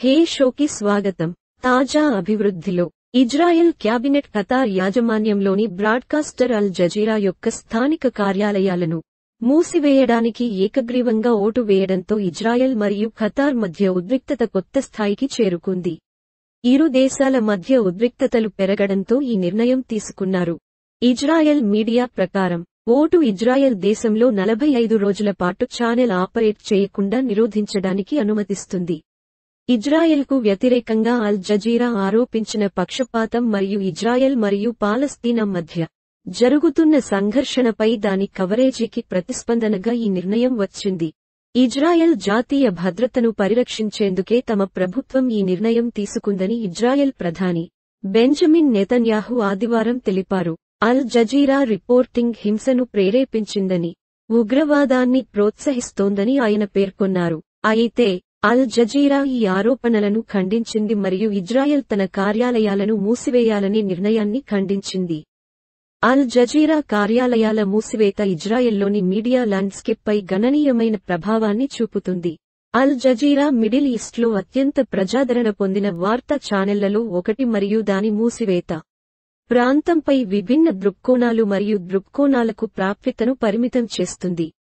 కే షోకి స్వాగతం తాజా అభివృద్ధిలో ఇజ్రాయెల్ క్యాబినెట్ ఖతార్ యాజమాన్యంలోని బ్రాడ్కాస్టర్ అల్ జజీరా యొక్క స్థానిక కార్యాలయాలను మూసివేయడానికి ఏకగ్రీవంగా ఓటు వేయడంతో ఇజ్రాయెల్ మరియు ఖతార్ మధ్య ఉద్రిక్తత కొత్త స్థాయికి చేరుకుంది ఇరు దేశాల మధ్య ఉద్రిక్తతలు పెరగడంతో ఈ నిర్ణయం తీసుకున్నారు ఇజ్రాయెల్ మీడియా ప్రకారం ఓటు ఇజ్రాయెల్ దేశంలో నలభై ఐదు రోజుల పాటు ఛానెల్ ఆపరేట్ చేయకుండా నిరోధించడానికి అనుమతిస్తుంది ఇజ్రాయెల్కు వ్యతిరేకంగా అల్ జజీరా ఆరోపించిన పక్షపాతం మరియు ఇజ్రాయెల్ మరియు పాలస్తీనా మధ్య జరుగుతున్న సంఘర్షణపై దాని కవరేజీకి ప్రతిస్పందనగా ఈ నిర్ణయం వచ్చింది ఇజ్రాయెల్ జాతీయ భద్రతను పరిరక్షించేందుకే తమ ప్రభుత్వం ఈ నిర్ణయం తీసుకుందని ఇజ్రాయెల్ ప్రధాని బెంజమిన్ నెతన్యాహు ఆదివారం తెలిపారు అల్ జజీరా రిపోర్టింగ్ హింసను ప్రేరేపించిందని ఉగ్రవాదాన్ని ప్రోత్సహిస్తోందని ఆయన పేర్కొన్నారు అయితే అల్ జజీరా ఈ ఆరోపణలను ఖండించింది మరియు ఇజ్రాయెల్ తన కార్యాలయాలను మూసివేయాలనే నిర్ణయాన్ని ఖండించింది అల్ జజీరా కార్యాలయాల మూసివేత ఇజ్రాయెల్లోని మీడియా ల్యాండ్స్కేప్ పై గణనీయమైన ప్రభావాన్ని చూపుతుంది అల్ జజీరా మిడిల్ ఈస్ట్లో అత్యంత ప్రజాదరణ పొందిన వార్తా ఛానెళ్లలో ఒకటి మరియు దాని మూసివేత ప్రాంతంపై విభిన్న దృక్కోణాలు మరియు దృక్కోణాలకు ప్రాప్యతను పరిమితం చేస్తుంది